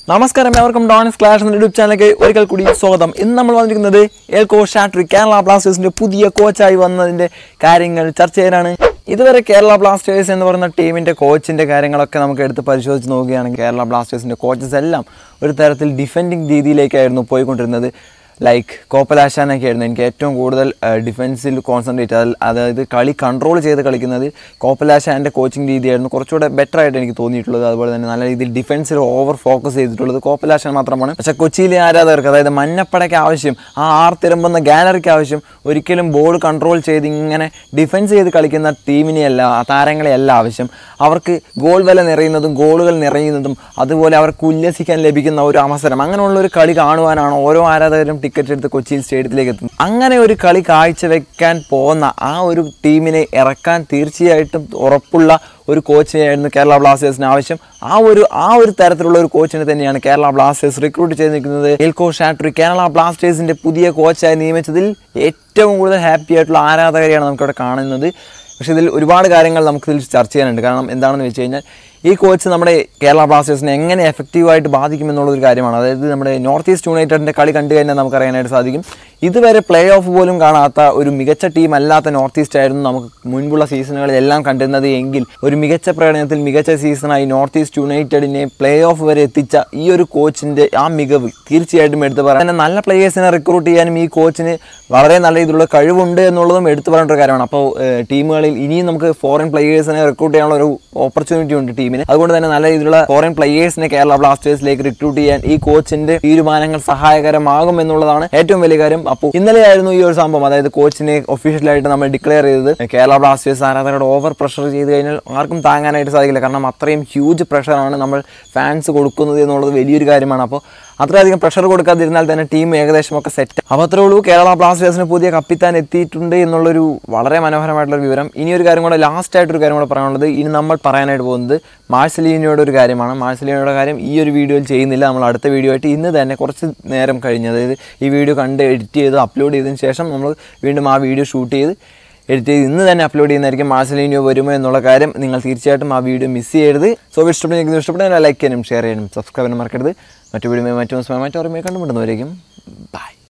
നമസ്കാരം എവർക്കും ഡോൺസ് ക്ലാഷ് എന്ന യൂട്യൂബ് ചാനലിലേക്ക് ഒരിക്കൽ കൂടി സ്വാഗതം ഇന്ന് നമ്മൾ വന്നിരിക്കുന്നത് എൽകോ ഷാട്രി കേരള ബ്ലാസ്റ്റേഴ്സിന്റെ പുതിയ കോച്ചായി വന്നതിന്റെ കാര്യങ്ങൾ ചർച്ച ചെയ്യാനാണ് ഇതുവരെ കേരള ബ്ലാസ്റ്റേഴ്സ് എന്ന് പറയുന്ന ടീമിന്റെ കോച്ചിന്റെ കാര്യങ്ങളൊക്കെ നമുക്ക് എടുത്ത് പരിശോധിച്ച് നോക്കുകയാണെങ്കിൽ കേരള ബ്ലാസ്റ്റേഴ്സിന്റെ കോച്ചസ് എല്ലാം ഒരു തരത്തിൽ ഡിഫെൻഡിങ് രീതിയിലേക്കായിരുന്നു പോയിക്കൊണ്ടിരുന്നത് ലൈക്ക് കോപ്പലാശാനൊക്കെ ആയിരുന്നു എനിക്ക് ഏറ്റവും കൂടുതൽ ഡിഫൻസിൽ കോൺസെൻട്രേറ്റ് അതിൽ അതായത് കളി കൺട്രോൾ ചെയ്ത് കളിക്കുന്നത് കോപ്പലാശാൻ്റെ കോച്ചിങ് രീതിയായിരുന്നു കുറച്ചുകൂടെ ബെറ്റർ ആയിട്ട് എനിക്ക് തോന്നിയിട്ടുള്ളത് അതുപോലെ തന്നെ നല്ല രീതിയിൽ ഡിഫൻസിൽ ഓവർ ഫോക്കസ് ചെയ്തിട്ടുള്ളത് കോപ്പലാശാൻ മാത്രമാണ് പക്ഷേ കൊച്ചിയിലെ ആരാധകർക്ക് അതായത് മഞ്ഞപ്പടയ്ക്ക് ആവശ്യം ആ ആർ തിരുമ്പുന്ന ഗാലറിക്ക് ആവശ്യം ഒരിക്കലും ബോൾ കൺട്രോൾ ചെയ്ത് ഇങ്ങനെ ഡിഫൻസ് ചെയ്ത് കളിക്കുന്ന ടീമിനെയല്ല ആ താരങ്ങളെയല്ല ആവശ്യം അവർക്ക് ഗോൾ വില നിറയുന്നതും ഗോളുകൾ നിറയുന്നതും അതുപോലെ അവർക്ക് ഉല്ലസിക്കാൻ ലഭിക്കുന്ന ഒരു അവസരം അങ്ങനെയുള്ള ഒരു കളി കാണുവാനാണ് ഓരോ ആരാധകരും ടിക്കറ്റ് എടുത്ത് കൊച്ചിയിൽ സ്റ്റേഡിയത്തിലേക്ക് എത്തുന്നത് അങ്ങനെ ഒരു കളി കാഴ്ചവെക്കാൻ പോകുന്ന ആ ഒരു ടീമിനെ ഇറക്കാൻ തീർച്ചയായിട്ടും ഉറപ്പുള്ള ഒരു കോച്ചിനെയായിരുന്നു കേരള ബ്ലാസ്റ്റേഴ്സിന് ആവശ്യം ആ ഒരു ആ ഒരു തരത്തിലുള്ള ഒരു കോച്ചിനെ തന്നെയാണ് കേരള ബ്ലാസ്റ്റേഴ്സ് റിക്രൂട്ട് ചെയ്ത് നിൽക്കുന്നത് എൽകോ ഷാട്രി കേരള ബ്ലാസ്റ്റേഴ്സിന്റെ പുതിയ കോച്ചായി നിയമിച്ചതിൽ ഏറ്റവും കൂടുതൽ ഹാപ്പി ആയിട്ടുള്ള ആരാധകരെയാണ് നമുക്കിവിടെ കാണുന്നത് പക്ഷേ ഇതിൽ ഒരുപാട് കാര്യങ്ങൾ നമുക്കിതിൽ ചർച്ച ചെയ്യാനുണ്ട് കാരണം എന്താണെന്ന് വെച്ച് കഴിഞ്ഞാൽ ഈ കോച്ച് നമ്മുടെ കേരള ബ്ലാസ്റ്റേഴ്സിനെ എങ്ങനെ എഫക്റ്റീവായിട്ട് ബാധിക്കുമെന്നുള്ളൊരു കാര്യമാണ് അതായത് നമ്മുടെ നോർത്ത് ഈസ്റ്റ് യുണൈറ്റഡിൻ്റെ കളി കണ്ടു കഴിഞ്ഞാൽ നമുക്കറിയാനായിട്ട് സാധിക്കും ഇതുവരെ പ്ലേ ഓഫ് പോലും കാണാത്ത ഒരു മികച്ച ടീം അല്ലാത്ത നോർത്ത് ഈസ്റ്റ് ആയിരുന്നു നമുക്ക് മുൻപുള്ള സീസണുകളിലെല്ലാം കണ്ടിരുന്നത് എങ്കിൽ ഒരു മികച്ച പ്രകടനത്തിൽ മികച്ച സീസണായി നോർത്ത് ഈസ്റ്റ് യുണൈറ്റഡിനെ പ്ലേ ഓഫ് വരെ എത്തിച്ച ഈ ഒരു കോച്ചിൻ്റെ ആ മികവ് തീർച്ചയായിട്ടും എടുത്തു പറയാം തന്നെ നല്ല പ്ലേയേഴ്സിനെ റിക്രൂട്ട് ചെയ്യാനും ഈ കോച്ചിന് വളരെ നല്ല രീതിയിലുള്ള കഴിവുണ്ട് എന്നുള്ളതും എടുത്തു പറയേണ്ട ഒരു കാര്യമാണ് അപ്പോൾ ടീമുകളിൽ ഇനിയും നമുക്ക് ഫോറിൻ പ്ലേയേഴ്സിനെ റിക്രൂട്ട് ചെയ്യാനുള്ള ഒരു ഓപ്പർച്യൂണിറ്റി ഉണ്ട് ടീമിന് അതുകൊണ്ട് തന്നെ നല്ല രീതിയിലുള്ള ഫോറിൻ പ്ലേയേഴ്സിനെ കേരള ബ്ലാസ്റ്റേഴ്സിലേക്ക് റിക്രൂട്ട് ചെയ്യാൻ ഈ കോച്ചിന്റെ തീരുമാനങ്ങൾ സഹായകരമാകും എന്നുള്ളതാണ് ഏറ്റവും വലിയ കാര്യം അപ്പോൾ ഇന്നലെയായിരുന്നു ഈ ഒരു സംഭവം അതായത് കോച്ചിനെ ഒഫീഷ്യലായിട്ട് നമ്മൾ ഡിക്ലെയർ ചെയ്തത് കേരള ബ്ലാസ്റ്റേഴ്സ് ആരാധകരോട് ഓവർ പ്രഷർ ചെയ്ത് കഴിഞ്ഞാൽ ആർക്കും താങ്ങാനായിട്ട് സാധിക്കില്ല കാരണം അത്രയും ഹ്യൂജ് പ്രഷറാണ് നമ്മൾ ഫാൻസ് കൊടുക്കുന്നത് എന്നുള്ളത് വലിയൊരു കാര്യമാണ് അപ്പോൾ അത്രയധികം പ്രഷർ കൊടുക്കാതിരുന്നാൽ തന്നെ ടീം ഏകദേശം ഒക്കെ സെറ്റ് അപ്പോൾ അത്രേ ഉള്ളൂ കേരള ബ്ലാസ്റ്റേഴ്സിന് പുതിയ കപ്പിത്താൻ എത്തിയിട്ടുണ്ട് എന്നുള്ളൊരു വളരെ മനോഹരമായിട്ടുള്ള ഒരു വിവരം ഇനി ഒരു കാര്യം കൂടെ ലാസ്റ്റ് ആയിട്ടൊരു കാര്യം കൂടെ പറയാനുള്ളത് ഇനി നമ്മൾ പറയാനായിട്ട് പോകുന്നത് മാർസലീനോയുടെ ഒരു കാര്യമാണ് മാർസലീനോയുടെ കാര്യം ഈ ഒരു വീഡിയോയിൽ ചെയ്യുന്നില്ല നമ്മൾ അടുത്ത വീഡിയോ ആയിട്ട് ഇന്ന് തന്നെ കുറച്ച് നേരം കഴിഞ്ഞ് അതായത് ഈ വീഡിയോ കണ്ട് എഡിറ്റ് ചെയ്ത് അപ്ലോഡ് ചെയ്തതിന് ശേഷം നമ്മൾ വീണ്ടും ആ വീഡിയോ ഷൂട്ട് ചെയ്ത് എഡിറ്റ് ചെയ്ത് ഇന്ന് തന്നെ അപ്ലോഡ് ചെയ്യുന്നതായിരിക്കും മാർസലീനിയോ വരുമോ എന്നുള്ള കാര്യം നിങ്ങൾ തീർച്ചയായിട്ടും ആ വീഡിയോ മിസ് ചെയ്യരുത് സോ ഇഷ്ടപ്പെടുന്ന ഇഷ്ടപ്പെടുന്ന ലൈക്ക് ചെയ്യാനും ഷെയർ ചെയ്യാനും സബ്സ്ക്രൈബ് ചെയ്യാനും മറക്കരുത് മറ്റു വീഡിയോ മറ്റു ദിവസം മറ്റു ഓർമ്മയെ കണ്ടുമുട്ടുന്നവരേക്കും ബൈ